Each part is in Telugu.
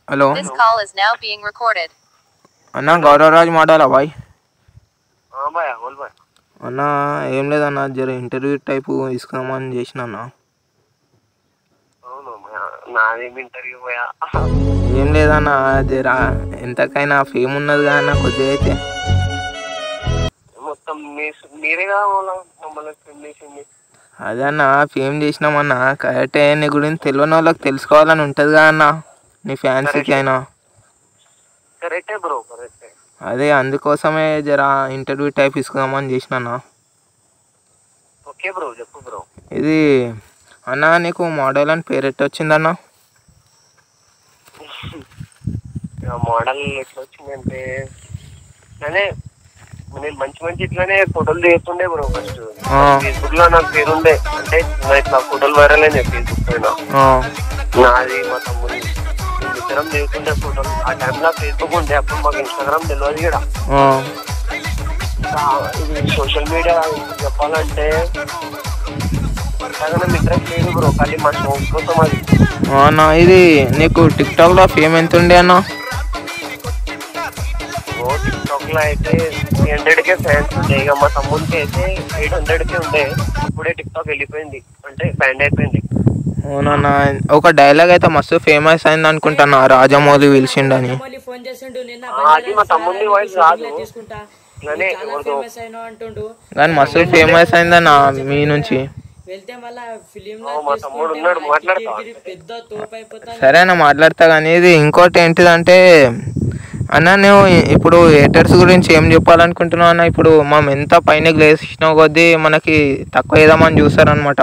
Hello This call is now being recorded. అన్న గౌరవరాజ్ మాట్లాడాలా బాయ్ हाँ भाई बोल भाई అన్న ఏం లేదన్న జర ఇంటర్వ్యూ టైపు తీసుకురామని చేసిన అన్న అవును భయ్యా. నాదేం ఇంటర్వ్యూ పోయా ఏం లేదన్న జర ఎంతకైనా ఫేమ్ ఉన్నది కదా అన్న కొద్దిగా అయితే మొత్తం మీ మీరేగా మమ్మల్ని మమ్మల్ని ఫిల్మ్ చేసింది అదే అన్న ఫేమ్ చేసినామన్న కరెక్టే నీ గురించి తెలియని వాళ్ళకి తెలుసుకోవాలని ఉంటుంది కదా అన్న నీ ఫ్యాన్స్కి అయినా కరెక్టే బ్రో కరెక్టే అదే అందుకోసమే జర ఇంటర్వ్యూ టైప్ తీసుకుందామని చేసిన అన్న ఓకే బ్రో చెప్పు బ్రో ఇది అన్న నీకు మోడల్ అని పేరు ఎట్ట వచ్చిందన్న ఇక మోడల్ ఎట్లా వచ్చిందంటే అదే నేను మంచి మంచి ఇట్లానే ఫోటోలు తీస్తుండే బ్రో ఫస్ట్ ఆ. ఫేస్బుక్ లో నాకు పేరుండే అంటే నా ఇట్లా ఫోటోలు వైరల్ అయినాయి ఫేస్బుక్ పైన ఆ, నాది మా తమ్ముడి మేము ఇద్దరం దిగుతుండే ఫోటోలు ఆ టైంలో ఫేస్బుక్ ఉండే అప్పుడు మాకు ఇన్స్టాగ్రామ్ తెలియదు కూడా ఆ, ఇంకా ఇది సోషల్ మీడియా చెప్పాలంటే అంతగానో ఇంట్రెస్ట్ లేదు బ్రో కానీ మా షోక్ కోసం అది ఆ అన్న ఇది నీకు టిక్టాక్లో ఫేమ్ ఎంత ఉండే అన్న ఓ టిక్టాక్ లో అయితే త్రీ హండ్రెడ్ కే ఫ్యాన్స్ ఉండే ఇక మా తమ్ముడికి అయితే ఎయిట్ హండ్రెడ్ కే ఉండే అప్పుడే టిక్టాక్ వెళ్ళిపోయింది అంటే బ్యాండ్ అయిపోయింది అవునన్న ఒక డైలాగ్ అయితే మస్తు ఫేమస్ అయింది అనుకుంటున్నా రాజమౌళి పిలిచిండని మళ్ళీ ఫోన్ చేసిండు నిన్న ఆ, అది మా తమ్ముడి వాయిస్ కాదు తీసుకుంటా ఇట్లానే చాలా ఎవరిదో ఫేమస్ అయినా అంటుండు కానీ మస్తు ఫేమస్ అయిందన్న మీ నుంచి వెళ్తే మళ్ళా ఫిలిం ఓ, మా తమ్ముడు ఉన్నాడు, మాట్లాడతా. పెద్ద తోపు అయిపోతాను సరే అన్న మాట్లాడతా కానీ ఇది ఇంకోటి ఏంటిదంటే అన్న నువ్వు ఇప్పుడు హేటర్స్ గురించి ఏం చెప్పాలనుకుంటున్నావు అన్న ఇప్పుడు మనం ఎంత పైన గ్లేసిన కొద్దీ మనకి తక్కువ వేద్దామని చూస్తారనమాట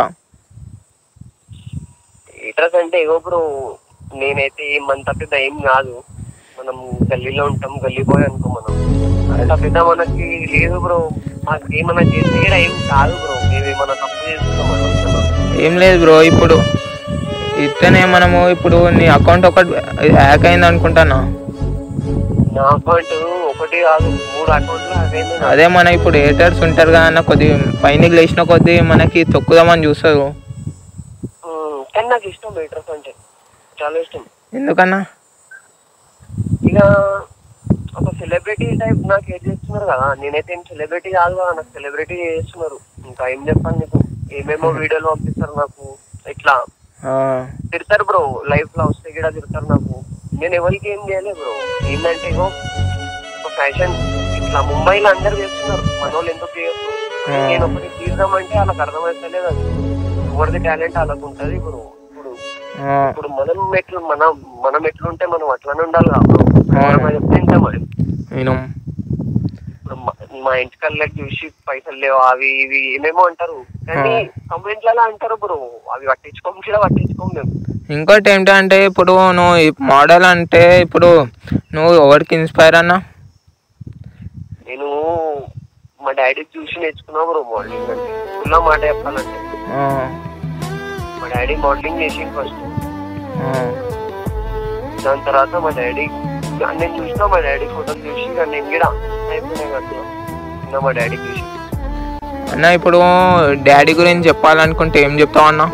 ఎయిటర్స్ అంటే ఏవో బ్రో నేనైతే ఏం అంత పెద్ద ఏం కాదు మనం గల్లీలో ఉంటాం గల్లీ బాయ్ అనుకో మనం అంత పెద్ద మనకి లేదు బ్రో మాకు ఏమన్నా చేస్తే కూడా ఏం కాదు బ్రో మేము ఏమన్నా తప్పు చేస్తున్నాం అనుకుంటున్నాం ఏం లేదు బ్రో ఇప్పుడు ఇట్లనే మనము ఇప్పుడు నీ అకౌంట్ ఒకటి హ్యాక్ అయింది అనుకుంటానా నా అకౌంట్ ఒకటి కాదు మూడు అకౌంట్లు అదేంది నా- అదే మన ఇప్పుడు హేటర్స్ ఉంటారు కదా అన్న కొద్ది పైన లేచిన కొద్దీ మనకి తొక్కుదామని చూస్తారు ఉమ్, కానీ నాకు ఇష్టం ఎయిటర్స్ అంటే చాలా ఇష్టం ఎందుకన్నా ఇక ఒక సెలబ్రిటీ టైప్ నాకు ఏం చేస్తున్నారు కదా నేనైతే ఏం సెలబ్రిటీ కాదు కదా నాకు సెలబ్రిటీ చేస్తున్నారు ఇంకా ఏం చెప్పాలి నీకు ఏమేమో వీడియోలు పంపిస్తారు నాకు ఇట్లా ఆ, తిడతారు బ్రో లైఫ్ లో వస్తే కూడా తిడతారు నాకు నేను ఎవరికి ఏం చేయలేదు బ్రో ఏంటంటే ఇగో ఒక ఫ్యాషన్ ఇట్లా ముంబైలో అందరు చేస్తున్నారు మన వాళ్ళు ఎందుకు చేయొచ్చు ఆ. నేను ఒకటి తీద్దామంటే వాళ్ళకి అర్థమవుతలేదు అది ఎవరిది టాలెంట్ వాళ్ళకు ఉంటది ఇప్పుడు ఇప్పుడు ఆ, ఇప్పుడు మనం ఎట్లు మనం మనం ఎట్లుంటే మనం అట్లానే ఉండాలి కదా బ్రో మనం చెప్తే వింటాం మరి నేను ఇప్పుడు మా- మా ఇంటి కళ్ళకి చూసి పైసలు లేవు అవి ఇవి ఏమేమో అంటారు కానీ కంప్లైంట్లలో అంటారు బ్రో అవి పట్టించుకోం కూడా పట్టించుకోం మేము ఇంకోటి ఏంటంటే ఇప్పుడు నువ్వు ఈ మోడల్ అంటే ఇప్పుడు నువ్వు ఎవరికి ఇన్స్పైర్ అన్నా నేను మా డాడీ చూసి నేర్చుకున్నా బ్రో మోడలింగ్ అంటే ఫుల్ మాట చెప్పాలంటే ఆ, మా డాడీ మోడలింగ్ చేసింది ఫస్ట్ ఆ, దాని తర్వాత మా డాడీ నేను చూసినా మా డాడీ ఫోటోలు చూసి ఇక నేను కూడా అయిపోయినాయి కదా ఇంకా మా డాడీ చూసి అన్న ఇప్పుడు డాడీ గురించి చెప్పాలనుకుంటే ఏం చెప్తావు అన్న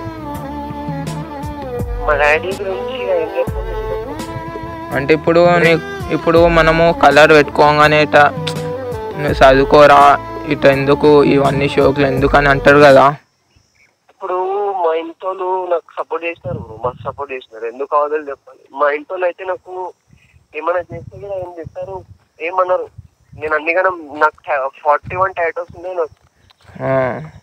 మా డాడీ గురించి ఇక ఏం చెప్తాను అంటే ఇప్పుడు నీ ఇప్పుడు మనము కలర్ పెట్టుకోగానే ఇట నువ్వు చదువుకోరా ఇట ఎందుకు ఇవన్నీ షోకులు ఎందుకు అని అంటారు కదా ఇప్పుడు మా ఇంట్లో నాకు సపోర్ట్ చేసినారు bro. మస్తు సపోర్ట్ చేసినారు ఎందుకు కావాలో చెప్పాలి మా ఇంట్లో అయితే నాకు ఏమైనా చేస్తే కూడా ఏం చెప్తారు ఏమన్నారు నేను అన్ని కన్నా నాకు ఫార్టీ వన్ టైటోస్ ఉన్నాయి నాకు ఆ,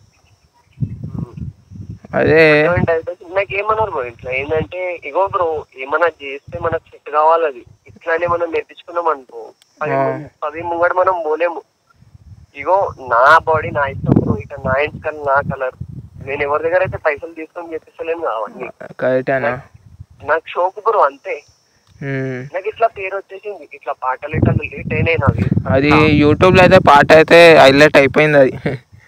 అదే ఫార్టీ వన్ టైటోస్ నాకు ఏమన్నారు బ్రో ఇట్లా ఏంటంటే ఇగో బ్రో ఏమైనా చేస్తే మనకు సెట్ కావాలి అది ఇట్లానే మనం నేర్పించుకున్నాం అనుకో పది ఆ. ము- పది ముంగడు మనం పోలేము ఇగో నా బాడీ నా ఇష్టం బ్రో ఇక నా ఇంటికల్ నా కలర్ నేను ఎవరి దగ్గర అయితే పైసలు తీసుకొని చెప్పిస్తలేను అవన్నీ కరెక్టేనా నాకు షోకు బ్రో అంతే ఉమ్. నాకు ఇట్లా పేరు వచ్చేసింది ఇట్లా పాటలు ఇట్లా లేట్ అయినాయి నావి అది యూట్యూబ్లో అయితే పాట అయితే హైలైట్ అయిపోయింది అది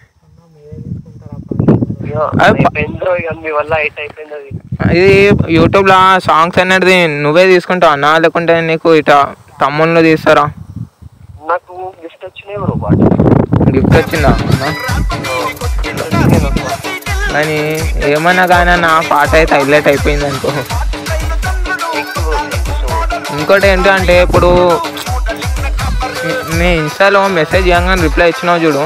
ఇక అది ప- అయిపోయింది బ్రో ఇక మీ వల్ల ఎయిట్ అయిపోయింది అది ఇది యూట్యూబ్లో సాంగ్స్ అనేది నువ్వే తీసుకుంటావు అన్నా లేకుంటే నీకు ఇట తమ్ముళ్ళు తీస్తారా నాకు గిఫ్ట్ వచ్చినాయి బ్రో పాట గిఫ్ట్ వచ్చిందా అన్నా? గిఫ్ట్ వచ్చినాయి నాకు పాట. కానీ ఏమన్నా కానీ నా పాట అయితే హైలైట్ అయిపోయింది అనుకో Thank you bro, thank you so much. ఇంకోటి ఏంటంటే ఇప్పుడు నీ- నీ ఇన్స్టాలో మెసేజ్ చేయగానే రిప్లై ఇచ్చినావు చూడు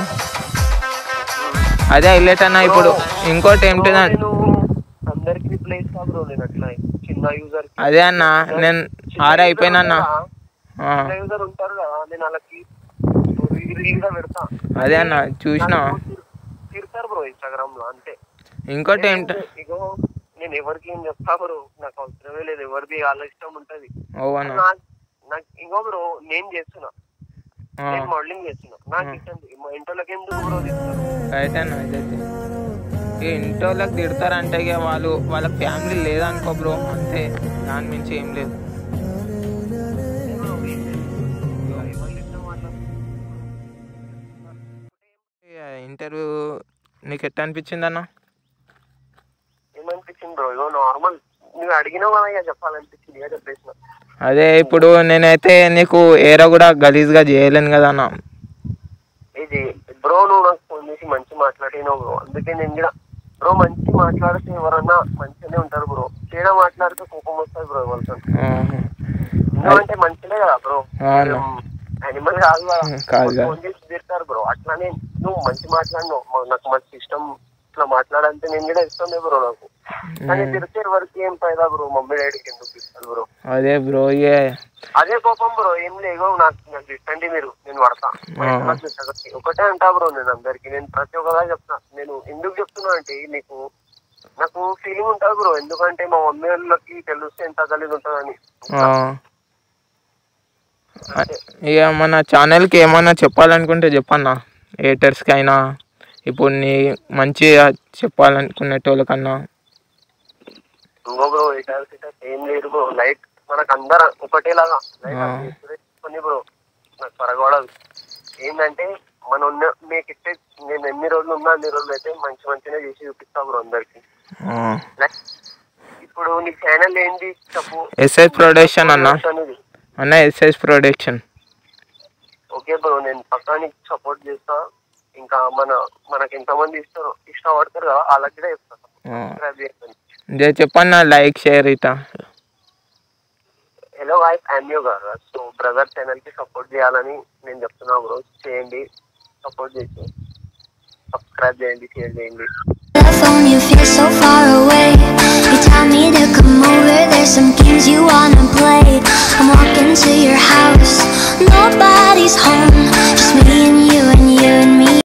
అదే హైలైట్ అన్న ఇప్పుడు ఇంకోటి ఏంటిదంటే నేను అందరికి రిప్లై ఇస్తా బ్రో నేను అట్లా చిన్న యూజర్ అదే అన్న నేను ఆరే అయిపోయినా అన్న ఆ, చిన్న యూజర్ ఉంటారు కదా నేను వాళ్ళకి రీల్ గా పెడతా అదే అన్న చూసిన తిడతారు బ్రో ఇన్స్టాగ్రామ్ లో అంతే ఇంకోటి ఏంట ఇగో నేను ఎవరికి ఏం చెప్తా బ్రో నాకు అవసరమే లేదు ఎవరిది వాళ్ళ ఇష్టం ఉంటది ఓ అన్న నాకు నాకు ఇంకో బ్రో నేను చేస్తున్నా ఆ, నేను మోడలింగ్ చేస్తున్నా నాకు ఇష్టం మా ఇంట్లోకి ఎందుకు బ్రో తీస్తారు రైట్ అన్న ఇదైతే ఈ ఇంట్లో వాళ్ళకి తిడతారంటే ఇక వాళ్ళు వాళ్ళ ఫ్యామిలీ లేదనుకో బ్రో అంతే దాని మించి ఏం లేదు ఎవరి ఇష్టం వాళ్ళది. ఇంటర్వ్యూ నీకు ఎట్లా అనిపించింది అన్న ఏమనిపించింది బ్రో ఇగో నార్మల్ నువ్వు అడిగినావు కదా ఇక చెప్పాలనిపించింది ఇక చెప్పేసిన అదే ఇప్పుడు నేనైతే నీకు ఏరా కూడా గలీజ్గా చేయలేను కదా అన్న ఇది బ్రో నువ్వు నాకు ఫోన్ చేసి మంచి మాట్లాడినావు బ్రో అందుకే నేను కూడా బ్రో మంచి మాట్లాడితే ఎవరన్నా మంచిగానే ఉంటారు బ్రో తేడా మాట్లాడితే కోపం వస్తుంది బ్రో ఎవరితో ఆహా. ఎందుకంటే మంచిదే కదా బ్రో అవును. యానిమల్ కాదు కదా కాదు కదా. ఫోన్ చేసి తిడతారు బ్రో అట్లానే నువ్వు మంచి మాట్లాడినావు మా- నాకు మంచి ఇష్టం ఇట్లా మాట్లాడంటే నేను కూడా ఇష్టమే బ్రో నాకు కానీ తిడితే వరకు ఏం ఫైదా బ్రో మమ్మీ డాడీకి ఎందుకు ఇస్తారు బ్రో అదే బ్రో ఇక అదే కోపం బ్రో ఏం లేవు నాకు నాకు ఇష్టండి మీరు నేను పడతా నాకు ఇష్టం. ఒకటే అంటా బ్రో నేను అందరికి నేను ప్రతి ఒక్కదా చెప్తా నేను ఎందుకు చెప్తున్నా అంటే నీకు నాకు ఫీలింగ్ ఉంటుంది బ్రో ఎందుకంటే మా మమ్మీ వాళ్ళకి తెలిస్తే ఎంత కలిగి ఉంటుందని ఆ. ఇక మన ఛానల్కి ఏమన్నా చెప్పాలనుకుంటే చెప్పన్నా ఏటర్స్కి అయినా ఇప్పుడు నీ మంచిగా చెప్పాలనుకునేటోళ్ళకన్నా ఇంకో బ్రో ఇటాల్సి ఏం లేదు బ్రో లైట్ మనకు అందరం ఒకటేలాగా లైట్ ఆ. కొన్ని బ్రో నాకు పరగొడదు ఏంటంటే మన ఉన్న మీకు ఇచ్చే నేను ఎన్ని రోజులు ఉన్నా అన్ని రోజులు అయితే మంచి మంచిగా చేసి చూపిస్తా బ్రో అందరికి ఆ. Like, ఇప్పుడు నీ ఛానల్ ఏంటి చెప్పు ఎస్ఐ ప్రొడక్షన్ అన్న అనేది అన్న ఎస్ఎస్ ప్రొడక్షన్ ఓకే బ్రో నేను పక్కా నీకు సపోర్ట్ చేస్తా ఇంకా మన మనకి ఎంతమంది ఇస్తారు ఇష్టపడతారు కదా వాళ్ళకి కూడా చెప్తా సబ్స్క్రైబ్ చేస్తాను ఇదే చెప్పన్నా లైక్ షేర్ ఇట హలో గాయస్ ఐఎమ్ యూ గారు సో బ్రదర్ ఛానల్ కి సపోర్ట్ చేయాలని నేను చెప్తున్నా బ్రో చేయండి సపోర్ట్ చేసి సబ్స్క్రైబ్ చేయండి షేర్ చేయండి Telephone, you feel so far away. You tell me to come over, there's some games you wanna play. I'm walking to your house, nobody's home, just me and you and you and me.